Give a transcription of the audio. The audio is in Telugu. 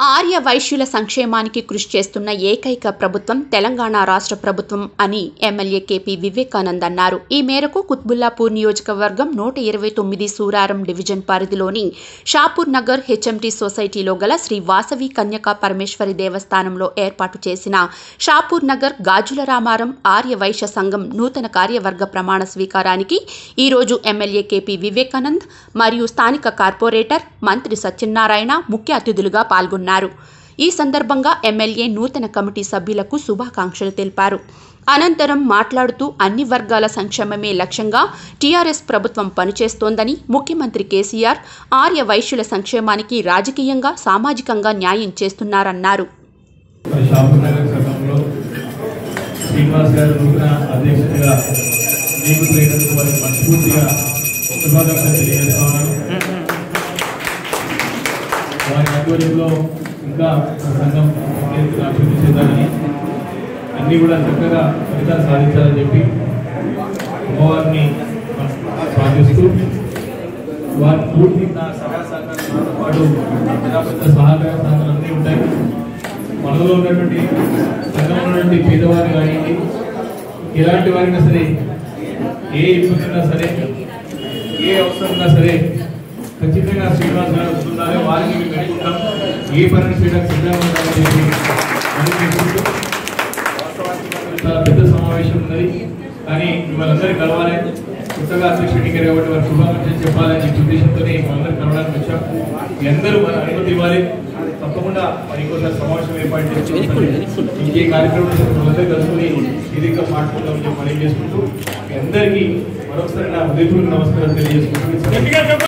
ఆర్య వైశ్యుల సంక్షేమానికి కృషి చేస్తున్న ఏకైక ప్రభుత్వం తెలంగాణ రాష్ట్ర ప్రభుత్వం అని ఎమ్మెల్యే కేపీ వివేకానంద్ అన్నారు ఈ మేరకు కుత్బుల్లాపూర్ నియోజకవర్గం నూట ఇరవై తొమ్మిది సూరారం డివిజన్ పరిధిలోని షాపూర్ నగర్ హెచ్ఎంటీ సొసైటీలో గల శ్రీ వాసవి కన్యకా పరమేశ్వరి దేవస్థానంలో ఏర్పాటు చేసిన షాపూర్ నగర్ గాజుల రామారం ఆర్య వైశ్య సంఘం నూతన కార్యవర్గ ప్రమాణ స్వీకారానికి ఈరోజు ఎమ్మెల్యే కేపీ వివేకానంద్ మరియు స్థానిక కార్పొరేటర్ మంత్రి సత్యనారాయణ ముఖ్య అతిథులుగా పాల్గొన్నారు ఈ సందర్భంగా ఎమ్మెల్యే నూతన కమిటీ సభ్యులకు శుభాకాంక్షలు తెలిపారు అనంతరం మాట్లాడుతూ అన్ని వర్గాల సంక్షేమమే లక్ష్యంగా టీఆర్ఎస్ ప్రభుత్వం పనిచేస్తోందని ముఖ్యమంత్రి కేసీఆర్ ఆర్య వైశ్యుల సంక్షేమానికి రాజకీయంగా సామాజికంగా న్యాయం చేస్తున్నారన్నారు మరి షాపూర్ నగర్ సంఘంలో శ్రీనివాస్ గారు నూతన అధ్యక్షుడిగా నియమితులైనందుకు వారికి మనస్ఫూర్తిగా శుభాకాంక్షలు తెలియజేస్తా ఉన్నాను వారి ఆధ్వర్యంలో ఇంకా సంఘం మరింతగా అభివృద్ధి చెందాలని అన్ని కూడా చక్కగా ఫలితాలు సాధించాలని చెప్పి అమ్మవారిని స్వాగతిస్తూ వారి పూర్తి నా సహాయ సహకారంతో పాటు పెద్ద పెద్ద సహకార సహకారాలు అన్నీ ఉంటాయి మనలో ఉన్నటువంటి సంఘంలో ఉన్నటువంటి పేదవారు కానివ్వండి ఎలాంటి వారైనా సరే ఏ ఇబ్బంది ఉన్నా సరే ఏ అవసరం ఉన్నా సరే ఖచ్చితంగా శ్రీనివాస్ గారు వస్తున్నారే వారికి మేము పెట్టుకుంటాం ఏ పనిని చేయడానికి సిద్ధంగా ఉండాలని చెప్పి మనం చేసుకుంటూ వాస్తవానికి మనకు చాలా పెద్ద సమావేశం ఉన్నది కానీ మిమ్మల్ని అందరికీ కలవాలి కొత్తగా అధ్యక్షుడు ఎన్నికలు కాబట్టి వారి శుభాకాంక్షలు చెప్పాలని చెప్పి ఉద్దేశంతో మనందరూ కలవడానికి వచ్చాం మీ అందరూ మన అనుమతి ఇవ్వాలి తప్పకుండా మరి ఇంకోసారి సమావేశం ఏర్పాటు చేసుకుంటాం ఇంకే కార్యక్రమం మనందరూ కలుసుకుని ఇదిగా మాట్లాడుకుందామని చెప్పి మనం చేసుకుంటూ మీ అందరికీ మరొకసారి నా హృదయపూర్వక నమస్కారం తెలియజేసుకుంటూ